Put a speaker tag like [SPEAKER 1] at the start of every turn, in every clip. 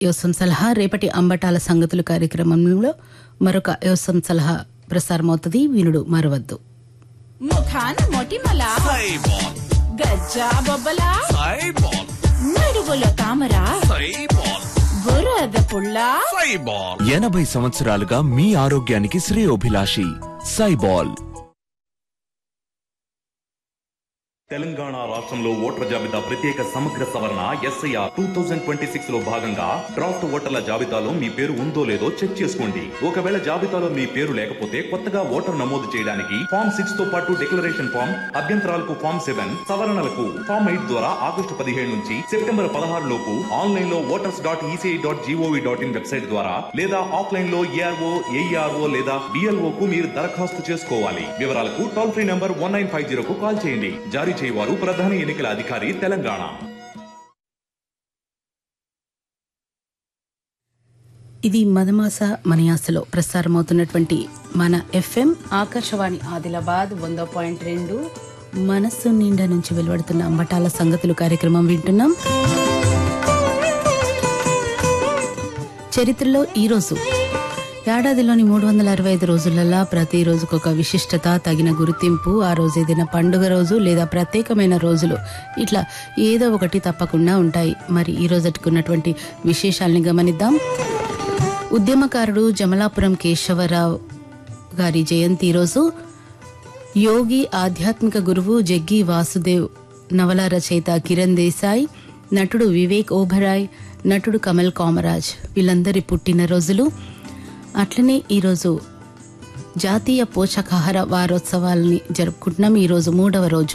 [SPEAKER 1] యోసం సలహా రేపటి అంబటాల సంగతులు కార్యక్రమంలో మరొక యోసం సలహా ప్రసారమవుతుంది వినుడు మరవద్దు
[SPEAKER 2] ముఖాన మొటిమల
[SPEAKER 3] సైబాల్
[SPEAKER 2] గజ్జా బొబ్బల
[SPEAKER 3] సైబాల్
[SPEAKER 2] నడువులో తామర
[SPEAKER 3] సైబాల్
[SPEAKER 2] బురద పుల్ల
[SPEAKER 3] సైబాల్
[SPEAKER 4] ఎనభై సంవత్సరాలుగా మీ ఆరోగ్యానికి శ్రేయోభిలాషి సైబాల్
[SPEAKER 5] తెలంగాణ రాష్ట్రంలో ఓటర్ల జాబితా ప్రత్యేక సమగ్ర సవరణ SIR two thousand twenty six లో భాగంగా డ్రాఫ్ట్ ఓటర్ల జాబితాలో మీ పేరు ఉందో లేదో చెక్ చేసుకోండి ఒకవేళ జాబితాలో మీ పేరు లేకపోతే కొత్తగా ఓటర్ నమోదు చేయడానికి ఫామ్ సిక్స్ తో పాటు డిక్లరేషన్ ఫామ్ అభ్యంతరాలకు ఫామ్ సెవెన్ సవరణలకు ఫామ్ ఎయిట్ ద్వారా ఆగస్టు పదిహేడు నుంచి సెప్టెంబర్ పదహారు లోపు ఆన్లైన్ లో voters dot ECI dot GOV dot in website ద్వారా లేదా ఆఫ్లైన్ లో ఏఆర్ఓ ఏఈఆర్ఓ లేదా డిఎల్ఓ కు మీరు దరఖాస్తు చేసుకోవాలి వివరాలకు toll free number one nine five zero కు కాల్ చేయండి జారీ చేయవారు ప్రధాన ఎన్నికల అధికారి తెలంగాణ
[SPEAKER 1] ఇది మదమాస మనియాసలో ప్రసారమవుతున్నటువంటి మన ఎఫ్ఎం ఆకాశవాణి ఆదిలాబాద్ వంద పాయింట్ రెండు మనస్సు నిండా నుంచి వెలువడుతున్న అంబటాల సంగతులు కార్యక్రమం వింటున్నాం చరిత్రలో ఈరోజు ఏడాదిలోని మూడు వందల అరవై ఐదు రోజులలో ప్రతి రోజుకు ఒక విశిష్టత తగిన గుర్తింపు ఆ రోజు ఏదైనా పండుగ రోజు లేదా ప్రత్యేకమైన రోజులు ఇట్లా ఏదో ఒకటి తప్పకుండా ఉంటాయి మరి ఈ రోజుకున్నటువంటి విశేషాలని గమనిద్దాం ఉద్యమకారుడు జమలాపురం కేశవరావు గారి జయంతి రోజు యోగి ఆధ్యాత్మిక గురువు జగ్గి వాసుదేవ్ నవల రచయిత కిరణ్ దేశాయ్ నటుడు వివేక్ ఓబరాయ్ నటుడు కమల్ కామరాజ్ వీళ్ళందరి పుట్టినరోజులు అట్లనే ఈరోజు జాతీయ పోషకాహార వారోత్సవాలని జరుపుకుంటున్నాం ఈరోజు మూడవ రోజు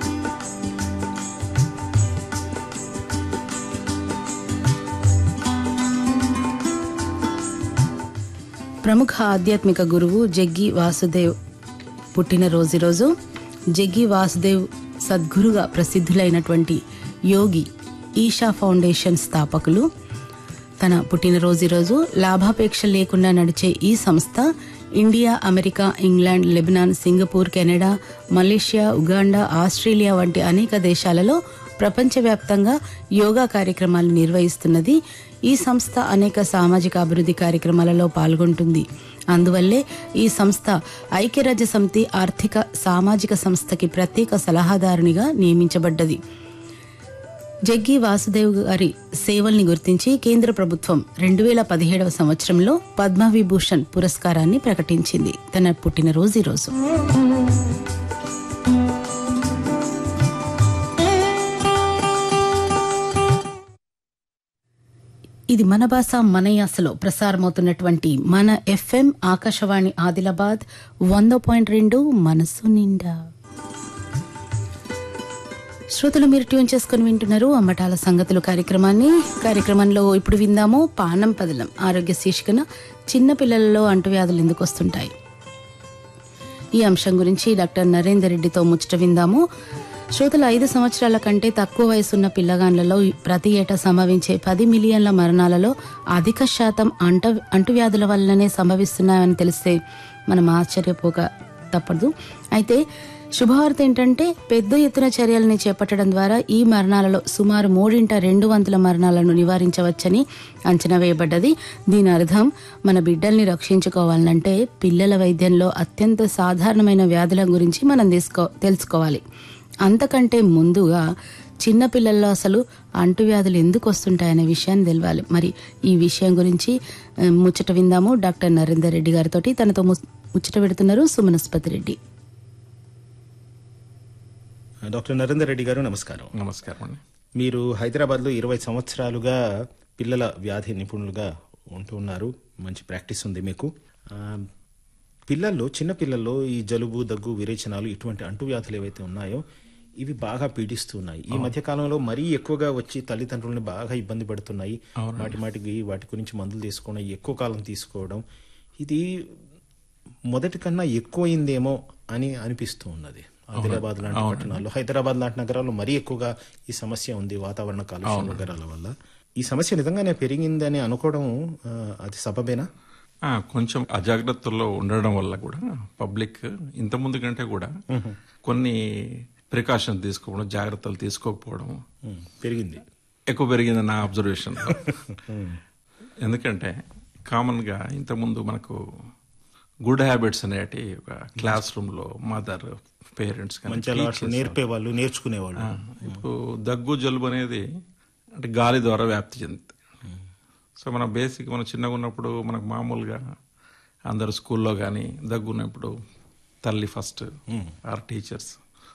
[SPEAKER 1] ప్రముఖ ఆధ్యాత్మిక గురువు జగ్గి వాసుదేవ్ పుట్టినరోజు ఈరోజు జగ్గి వాసుదేవ్ సద్గురుగా ప్రసిద్ధులైనటువంటి యోగి ఈషా ఫౌండేషన్ స్థాపకులు తన పుట్టినరోజు ఈరోజు లాభాపేక్ష లేకుండా నడిచే ఈ సంస్థ India America England Lebanon Singapore Canada Malaysia Uganda Australia వంటి అనేక దేశాలలో ప్రపంచవ్యాప్తంగా యోగా కార్యక్రమాలు నిర్వహిస్తున్నది ఈ సంస్థ అనేక సామాజిక అభివృద్ధి కార్యక్రమాలలో పాల్గొంటుంది అందువల్లే ఈ సంస్థ ఐక్యరాజ్య సమితి ఆర్థిక సామాజిక సంస్థకి ప్రత్యేక సలహాదారునిగా నియమించబడ్డది జగ్గి వాసుదేవ్ గారి సేవల్ని గుర్తించి కేంద్ర ప్రభుత్వం రెండు వేల పదిహేడవ సంవత్సరంలో పద్మవిభూషణ్ పురస్కారాన్ని ప్రకటించింది తన పుట్టినరోజు ఈరోజు ఇది మన భాష మన యాసలో ప్రసారమవుతున్నటువంటి మన ఎఫ్ఎం ఆకాశవాణి ఆదిలాబాద్ వంద పాయింట్ రెండు మనసు నిండా శ్రోతలు మీరు ట్యూన్ చేసుకుని వింటున్నారు అమ్మటాల సంగతులు కార్యక్రమాన్ని కార్యక్రమంలో ఇప్పుడు విందాము పానం పదలం ఆరోగ్య శీర్షికన చిన్న పిల్లలలో అంటువ్యాధులు ఎందుకు వస్తుంటాయి ఈ అంశం గురించి డాక్టర్ నరేందర్ రెడ్డితో ముచ్చట విందాము శ్రోతలు ఐదు సంవత్సరాల కంటే తక్కువ వయసున్న పిల్లగాండ్లలో ప్రతి ఏటా సంభవించే పది మిలియన్ల మరణాలలో అధిక శాతం అంట అంటువ్యాధుల వల్లనే సంభవిస్తున్నాయని తెలిస్తే మనం ఆశ్చర్యపోక తప్పదు అయితే శుభవార్త ఏంటంటే పెద్ద ఎత్తున చర్యలని చేపట్టడం ద్వారా ఈ మరణాలలో సుమారు మూడింట రెండు వంతుల మరణాలను నివారించవచ్చని అంచనా వేయబడ్డది దీని అర్థం మన బిడ్డల్ని రక్షించుకోవాలంటే పిల్లల వైద్యంలో అత్యంత సాధారణమైన వ్యాధుల గురించి మనం తీసుకో తెలుసుకోవాలి అంతకంటే ముందుగా చిన్న పిల్లల్లో అసలు అంటువ్యాధులు ఎందుకు వస్తుంటాయనే విషయాన్ని తెలవాలి మరి ఈ విషయం గురించి ఆ, ముచ్చట విందాము డాక్టర్ నరేందర్ రెడ్డి గారితో తనతో ము- ముచ్చట పెడుతున్నారు సుమనస్పతి రెడ్డి
[SPEAKER 6] డాక్టర్ నరేందర్ రెడ్డి గారు నమస్కారం
[SPEAKER 7] నమస్కారం అండి
[SPEAKER 6] మీరు హైదరాబాద్లో ఇరవై సంవత్సరాలుగా పిల్లల వ్యాధి నిపుణులుగా ఉంటూ ఉన్నారు మంచి ప్రాక్టీస్ ఉంది మీకు ఆ, పిల్లల్లో చిన్న పిల్లల్లో ఈ జలుబు దగ్గు విరేచనాలు ఇటువంటి అంటువ్యాధులు ఏవైతే ఉన్నాయో ఇవి బాగా పీడిస్తున్నాయి ఈ మధ్య కాలంలో మరీ ఎక్కువగా వచ్చి తల్లిదండ్రులని బాగా ఇబ్బంది పడుతున్నాయి మాటి మాటికి వాటి గురించి మందులు తీసుకోవడం ఎక్కువ కాలం తీసుకోవడం ఇది మొదటి కన్నా ఎక్కువైందేమో అని అనిపిస్తూ ఉన్నది ఆదిలాబాద్ లాంటి పట్టణాల్లో హైదరాబాద్ లాంటి నగరాల్లో మరీ ఎక్కువగా ఈ సమస్య ఉంది వాతావరణ కాలుష్య నగరాల వల్ల ఈ సమస్య నిజంగానే పెరిగిందని అనుకోవడం ఆ, అది సబబేనా
[SPEAKER 7] ఆ, కొంచెం అజాగ్రత్తల్లో ఉండడం వల్ల కూడా పబ్లిక్ ఇంత ముందు కంటే కూడా కొన్ని ప్రికాషన్ తీసుకోవడం జాగ్రత్తలు తీసుకోకపోవడం
[SPEAKER 6] ఉమ్, పెరిగింది
[SPEAKER 7] ఎక్కువ పెరిగింది నా అబ్జర్వేషన్ ఎందుకంటే కామన్గా ఇంతకుముందు మనకు గుడ్ హ్యాబిట్స్ అనేటి ఒక క్లాస్ రూమ్లో మదర్ పేరెంట్స్
[SPEAKER 6] మంచి అలవాట్లు నేర్పేవాళ్ళు నేర్చుకునేవాళ్ళు
[SPEAKER 7] ఇప్పుడు దగ్గు జలుబు అనేది అంటే గాలి ద్వారా వ్యాప్తి చెందుతుంది సో మన బేసిక్ మనం చిన్నగా ఉన్నప్పుడు మనకు మామూలుగా అందరు స్కూల్లో కానీ దగ్గు ఉన్నప్పుడు తల్లి ఫస్ట్ ఆర్ టీచర్స్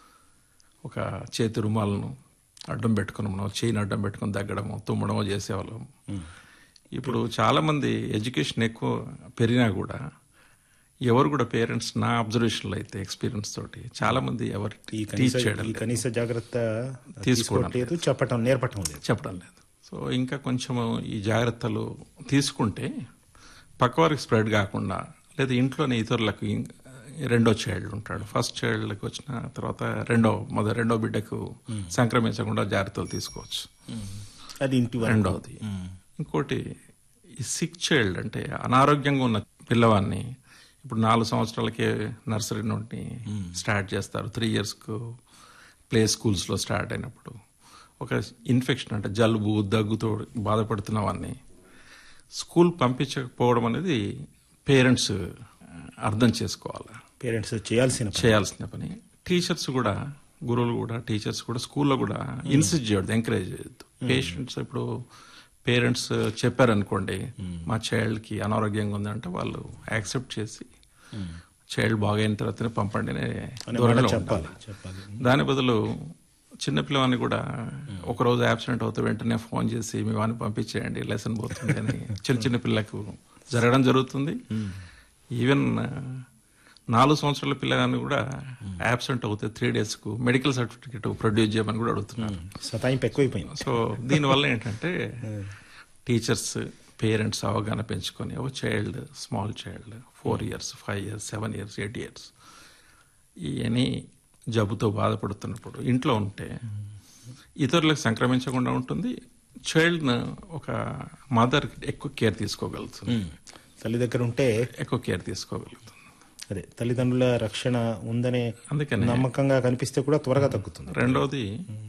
[SPEAKER 7] ఒక చేతి రుమాలను అడ్డం పెట్టుకుని మనం చేయిని అడ్డం పెట్టుకుని దగ్గడము తుమ్మడమో చేసేవాళ్ళం ఇప్పుడు చాలా మంది ఎడ్యుకేషన్ ఎక్కువ పెరిగినా కూడా ఎవరు కూడా పేరెంట్స్ నా అబ్జర్వేషన్లో అయితే ఎక్స్పీరియన్స్ తోటి చాలా మంది ఎవరు
[SPEAKER 6] ఈ
[SPEAKER 7] టీచ్
[SPEAKER 6] కనీస
[SPEAKER 7] చేయడం
[SPEAKER 6] ఈ కనీస జాగ్రత్త
[SPEAKER 7] తీసుకోవడం
[SPEAKER 6] తీసుకోవట్లేదు చెప్పటం నేర్పటం లేదు
[SPEAKER 7] చెప్పడం లేదు సో ఇంకా కొంచెం ఈ జాగ్రత్తలు తీసుకుంటే పక్కవారికి స్ప్రెడ్ కాకుండా లేదా ఇంట్లోనే ఇతరులకు ఇం- రెండో చైల్డ్ ఉంటాడు ఫస్ట్ చైల్డ్కి వచ్చిన తర్వాత రెండో మొదటి రెండో బిడ్డకు సంక్రమించకుండా జాగ్రత్తలు తీసుకోవచ్చు
[SPEAKER 6] అది ఇంటి వరకు
[SPEAKER 7] రెండవది ఇంకోటి ఈ సిక్ చైల్డ్ అంటే అనారోగ్యంగా ఉన్న పిల్లవాడిని ఇప్పుడు నాలుగు సంవత్సరాలకే నర్సరీ నుండి స్టార్ట్ చేస్తారు త్రీ ఇయర్స్కు ప్లే స్కూల్స్లో స్టార్ట్ అయినప్పుడు ఒక ఇన్ఫెక్షన్ అంటే జలుబు దగ్గుతో బాధపడుతున్న వాడిని స్కూల్ పంపించకపోవడం అనేది పేరెంట్స్ అర్థం చేసుకోవాలి
[SPEAKER 6] పేరెంట్స్ చేయాల్సిన పని.
[SPEAKER 7] చేయాల్సిన పని టీచర్స్ కూడా గురువులు కూడా టీచర్స్ కూడా స్కూల్లో కూడా ఇన్సిస్ట్ చేయొద్దు ఎంకరేజ్ చేయొద్దు పేషెంట్స్ ఇప్పుడు పేరెంట్స్ చెప్పారనుకోండి మా చైల్డ్ కి అనారోగ్యంగా ఉందంటే వాళ్ళు యాక్సెప్ట్ చేసి చైల్డ్ బాగైన తర్వాతనే పంపండి అనే
[SPEAKER 6] అని
[SPEAKER 7] ధోరణిలో
[SPEAKER 6] మనం చెప్పాలి
[SPEAKER 7] ఉండాలి.
[SPEAKER 6] చెప్పాలి
[SPEAKER 7] దాని బదులు చిన్నపిల్లవాడిని కూడా ఒక రోజు యాబ్సెంట్ అవుతే వెంటనే ఫోన్ చేసి మీ వాడిని పంపించేయండి లెసన్ పోతుంది అని చిన్న చిన్న పిల్లలకు జరగడం జరుగుతుంది ఈవెన్ ఆ, నాలుగు సంవత్సరాల పిల్లగాన్ని కూడా యాబ్సెంట్ అవుతే త్రీ డేస్ కు మెడికల్ సర్టిఫికేట్ ప్రొడ్యూస్ చేయమని కూడా అడుగుతున్నారు
[SPEAKER 6] సతాయింపు ఎక్కువైపోయింది
[SPEAKER 7] సో దీనివల్ల ఏంటంటే టీచర్స్ పేరెంట్స్ అవగాహన పెంచుకొని ఒక child small child four years five years seven years eight years ఇవన్నీ జబ్బుతో బాధపడుతున్నప్పుడు ఇంట్లో ఉంటే ఇతరులకు సంక్రమించకుండా ఉంటుంది చైల్డ్ ఒక మదర్ ఎక్కువ కేర్ తీసుకోగలుగుతుంది
[SPEAKER 6] తల్లి దగ్గర ఉంటే
[SPEAKER 7] ఎక్కువ కేర్ తీసుకోగలుగుతుంది
[SPEAKER 6] అదే తల్లిదండ్రుల రక్షణ ఉందనే
[SPEAKER 7] అందుకనే
[SPEAKER 6] నమ్మకంగా కనిపిస్తే కూడా త్వరగా తగ్గుతుంది
[SPEAKER 7] రెండవది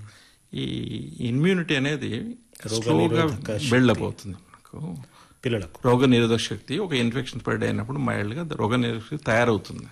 [SPEAKER 7] ఈ ఇమ్యూనిటీ అనేది
[SPEAKER 6] రోగ
[SPEAKER 7] స్లోగా
[SPEAKER 6] నిరోధక శక్తి.
[SPEAKER 7] బిల్డప్ అవుతుంది మనకు
[SPEAKER 6] పిల్లలకు
[SPEAKER 7] రోగ నిరోధక శక్తి ఒక ఇన్ఫెక్షన్ స్ప్రెడ్ అయినప్పుడు మైల్డ్ గా రోగ నిరోధక శక్తి తయారవుతుంది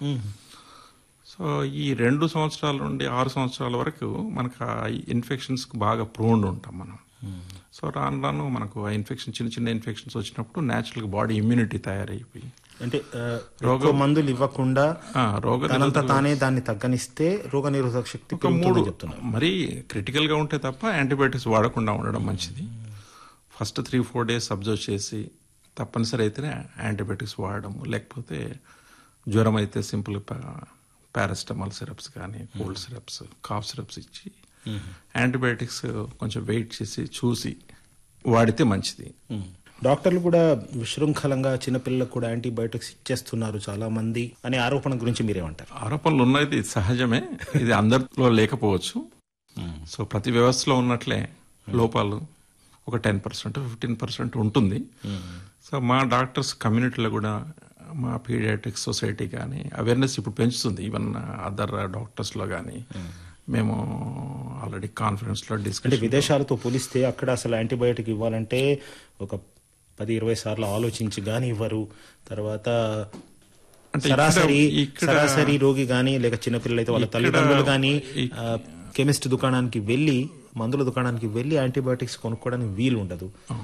[SPEAKER 7] సో ఈ రెండు సంవత్సరాల నుండి ఆరు సంవత్సరాల వరకు మనకు ఆ ఇన్ఫెక్షన్స్ కు బాగా ప్రోన్ ఉంటాం మనం సో రాను రాను మనకు ఆ ఇన్ఫెక్షన్ చిన్న చిన్న ఇన్ఫెక్షన్స్ వచ్చినప్పుడు న్యాచురల్ గా బాడీ ఇమ్యూనిటీ తయారైపోయి
[SPEAKER 6] అంటే ఆ, ఎక్కువ మందులు ఇవ్వకుండా
[SPEAKER 7] ఆ, రోగ
[SPEAKER 6] తనంత తానే దాన్ని తగ్గనిస్తే రోగ నిరోధక శక్తి
[SPEAKER 7] ఒక మూడు
[SPEAKER 6] పెరుగుతుందని చెప్తున్నారు
[SPEAKER 7] మరీ క్రిటికల్ గా ఉంటే తప్ప యాంటీబయాటిక్స్ వాడకుండా ఉండడం మంచిది first three four days observe చేసి తప్పనిసరి అయితేనే యాంటీబయాటిక్స్ వాడడం లేకపోతే జ్వరం అయితే సింపుల్ పారాసిటమాల్ సిరప్స్ కానీ కోల్డ్ సిరప్స్ కాఫ్ సిరప్స్ ఇచ్చి యాంటీబయాటిక్స్ కొంచెం వెయిట్ చేసి చూసి వాడితే మంచిది
[SPEAKER 6] డాక్టర్లు కూడా విశృంఖలంగా చిన్నపిల్లలకు కూడా యాంటీబయోటిక్స్ ఇచ్చేస్తున్నారు చాలా మంది అనే ఆరోపణ గురించి మీరేమంటారు
[SPEAKER 7] ఆరోపణలు ఉన్నది సహజమే ఇది అందరిలో లేకపోవచ్చు సో ప్రతి వ్యవస్థలో ఉన్నట్లే లోపాలు ఒక టెన్ పర్సెంట్ ఫిఫ్టీన్ పర్సెంట్ ఉంటుంది సో మా డాక్టర్స్ కమ్యూనిటీలో కూడా మా పీడియాట్రిక్ సొసైటీ కానీ అవేర్నెస్ ఇప్పుడు పెంచుతుంది ఈవెన్ అదర్ డాక్టర్స్ లో కానీ మేము ఆల్రెడీ కాన్ఫరెన్స్ లో
[SPEAKER 6] అంటే
[SPEAKER 7] డిస్కషన్
[SPEAKER 6] విదేశాలతో పోలిస్తే అక్కడ అసలు యాంటీబయోటిక్ ఇవ్వాలంటే ఒక పది ఇరవై సార్లు ఆలోచించి గాని ఇవ్వరు తర్వాత
[SPEAKER 7] అంటే ఇక్కడ-
[SPEAKER 6] సరాసరి
[SPEAKER 7] ఇక్కడ-
[SPEAKER 6] సరాసరి రోగి గాని లేక చిన్నపిల్లలు అయితే వాళ్ళ
[SPEAKER 7] ఇక్కడ-
[SPEAKER 6] తల్లిదండ్రులు గాని
[SPEAKER 7] ఈ-
[SPEAKER 6] ఆ, కెమిస్ట్ దుకాణానికి వెళ్ళి మందుల దుకాణానికి వెళ్ళి యాంటీబయోటిక్స్ కొనుక్కోవడానికి వీలు ఉండదు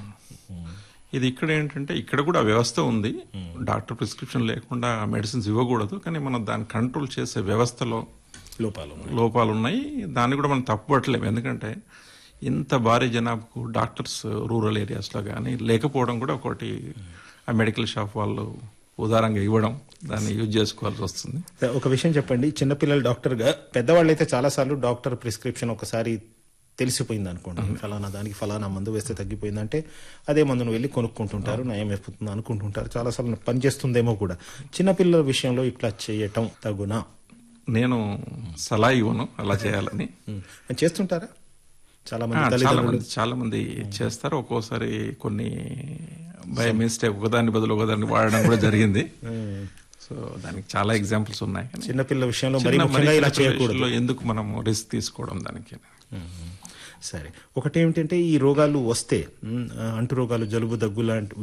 [SPEAKER 7] ఇది ఇక్కడ ఏంటంటే ఇక్కడ కూడా వ్యవస్థ ఉంది డాక్టర్ ప్రిస్క్రిప్షన్ లేకుండా మెడిసిన్స్ ఇవ్వకూడదు కానీ మనం దాన్ని కంట్రోల్ చేసే వ్యవస్థలో
[SPEAKER 6] లోపాలు
[SPEAKER 7] లోపాలు ఉన్నాయి దాన్ని కూడా మనం తప్పుపట్టలేము ఎందుకంటే ఇంత భారీ జనాభాకు డాక్టర్స్ రూరల్ ఏరియాస్లో కానీ లేకపోవడం కూడా ఒకటి ఆ మెడికల్ షాప్ వాళ్ళు ఉదారంగా ఇవ్వడం దాన్ని యూజ్ చేసుకోవాల్సి వస్తుంది
[SPEAKER 6] ఒక విషయం చెప్పండి చిన్నపిల్లల డాక్టర్ గా పెద్దవాళ్ళు అయితే చాలా సార్లు డాక్టర్ ప్రిస్క్రిప్షన్ ఒకసారి తెలిసిపోయింది అనుకోండి ఫలానా దానికి ఫలానా మందు వేస్తే తగ్గిపోయిందంటే అదే మందును వెళ్ళి కొనుక్కుంటుంటారు నయం అయిపోతుంది అనుకుంటుంటారు చాలా సార్లు పనిచేస్తుందేమో కూడా చిన్నపిల్లల విషయంలో ఇట్లా చేయటం తగునా
[SPEAKER 7] నేను సలహా ఇవ్వను అలా చేయాలని
[SPEAKER 6] ఉమ్. చేస్తుంటారా చాలా
[SPEAKER 7] ఆ,
[SPEAKER 6] మంది
[SPEAKER 7] చాలా
[SPEAKER 6] తల్లిదండ్రులు
[SPEAKER 7] మంది చాలా మంది చేస్తారు ఒక్కోసారి కొన్ని బై మిస్టేక్ ఒకదాని బదులు ఒకదాన్ని వాడడం కూడా జరిగింది సో దానికి చాలా ఎగ్జాంపుల్స్ ఉన్నాయి కానీ
[SPEAKER 6] చిన్నపిల్లల విషయంలో మరీ
[SPEAKER 7] చిన్న
[SPEAKER 6] ముఖ్యంగా ఇలా
[SPEAKER 7] మరీ
[SPEAKER 6] చేయకూడదు
[SPEAKER 7] విషయంలో ఎందుకు మనం రిస్క్ తీసుకోవడం దానికి
[SPEAKER 6] సరే ఒకటేమిటంటే ఈ రోగాలు వస్తే ఉమ్, అంటు రోగాలు జలుబు దగ్గు లాంటి